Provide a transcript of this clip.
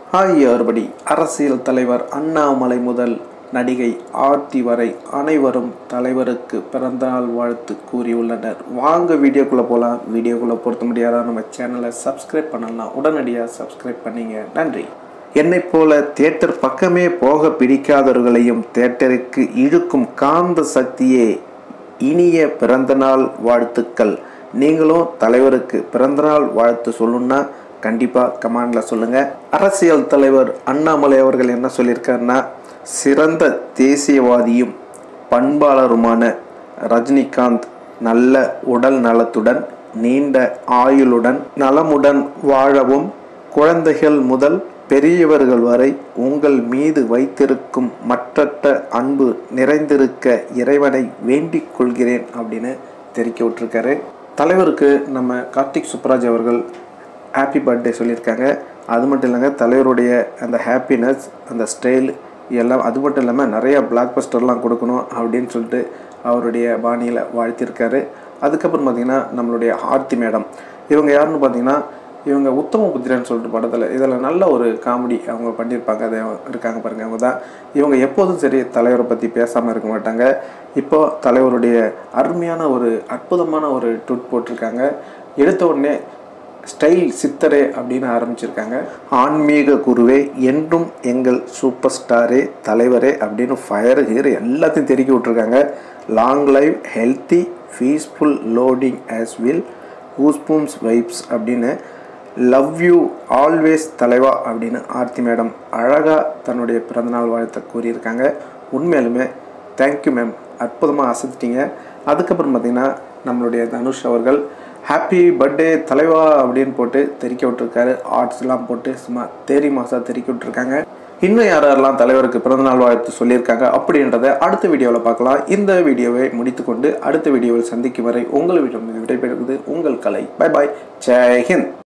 hi everybody அரசியல் தலைவர் அண்ணாமலை முதல் நடிகை ஆர்த்தி வரை அனைவரும் தலைவருக்கு பிறந்தநாள் வாழ்த்து கூறியுள்ளனர் வாங்க வீடியோக்குள்ளே போகலாம் வீடியோக்குள்ளே பொறுத்த முடியாத நம்ம சேனலை சப்ஸ்கிரைப் பண்ணலாம் உடனடியாக சப்ஸ்கிரைப் பண்ணீங்க நன்றி என்னைப் போல தியேட்டர் பக்கமே போக பிடிக்காதவர்களையும் தியேட்டருக்கு இழுக்கும் காந்த சக்தியே இனிய பிறந்தநாள் வாழ்த்துக்கள் நீங்களும் தலைவருக்கு பிறந்தநாள் வாழ்த்து சொல்லணும்னா கண்டிப்பாக கமெண்டில் சொல்லுங்கள் அரசியல் தலைவர் அண்ணாமலை அவர்கள் என்ன சொல்லியிருக்காருன்னா சிறந்த தேசியவாதியும் பண்பாளருமான ரஜினிகாந்த் நல்ல உடல் நலத்துடன் நீண்ட ஆயுளுடன் நலமுடன் வாழவும் குழந்தைகள் முதல் பெரியவர்கள் வரை உங்கள் மீது வைத்திருக்கும் மற்றற்ற அன்பு நிறைந்திருக்க இறைவனை வேண்டிக் கொள்கிறேன் அப்படின்னு தெரிவிக்க விட்டுருக்காரு தலைவருக்கு நம்ம கார்த்திக் சுப்ராஜ் அவர்கள் ஹாப்பி பர்த்டே சொல்லியிருக்காங்க அது மட்டும் இல்லைங்க தலைவருடைய அந்த ஹாப்பினஸ் அந்த ஸ்டைல் எல்லாம் அது மட்டும் இல்லாமல் நிறைய பிளாக் பஸ்டர்லாம் கொடுக்கணும் அப்படின்னு சொல்லிட்டு அவருடைய பாணியில் வாழ்த்திருக்காரு அதுக்கப்புறம் பார்த்திங்கன்னா நம்மளுடைய ஆர்த்தி மேடம் இவங்க யாருன்னு பார்த்தீங்கன்னா இவங்க உத்தம புத்திரன்னு சொல்லிட்டு படத்தில் இதில் நல்ல ஒரு காமெடி அவங்க பண்ணியிருப்பாங்க அது இருக்காங்க பாருங்கள் அவங்க தான் இவங்க எப்போதும் சரி தலைவரை பற்றி பேசாமல் இருக்க மாட்டாங்க இப்போ தலைவருடைய அருமையான ஒரு அற்புதமான ஒரு ட்விட் போட்டிருக்காங்க எடுத்த உடனே ஸ்டைல் சித்தரே அப்படின்னு ஆரம்பிச்சிருக்காங்க ஆன்மீக குருவே என்றும் எங்கள் சூப்பர் ஸ்டாரே தலைவரே அப்படின்னு ஃபயர் ஹீர் எல்லாத்தையும் தெருக்கி விட்ருக்காங்க long live healthy peaceful loading as well goosebumps vibes அப்படின்னு லவ் யூ ஆல்வேஸ் தலைவா அப்படின்னு ஆர்த்தி மேடம் அழகாக தன்னுடைய பிறந்தநாள் வாழ்த்தை கூறியிருக்காங்க உண்மையிலுமே தேங்க்யூ மேம் அற்புதமாக அசத்திட்டீங்க அதுக்கப்புறம் பார்த்திங்கன்னா நம்மளுடைய தனுஷ் அவர்கள் ஹாப்பி பர்த்டே தலைவா அப்படின்னு போட்டு தெரிக்க விட்டுருக்காரு ஆர்ட்ஸ்லாம் போட்டு சும்மா தேரி மாதம் தெரிக்க விட்டுருக்காங்க இன்னும் யார் யாரெல்லாம் தலைவருக்கு பிறந்தநாள் வாழ்த்து சொல்லியிருக்காங்க அப்படின்றத அடுத்த வீடியோவில் பார்க்கலாம் இந்த வீடியோவை முடித்துக்கொண்டு அடுத்த வீடியோவில் சந்திக்கும் வரை உங்கள் வீட்டில் விடைபெறுவது உங்கள் கலை பை பாய் ஜெய் ஹிந்த்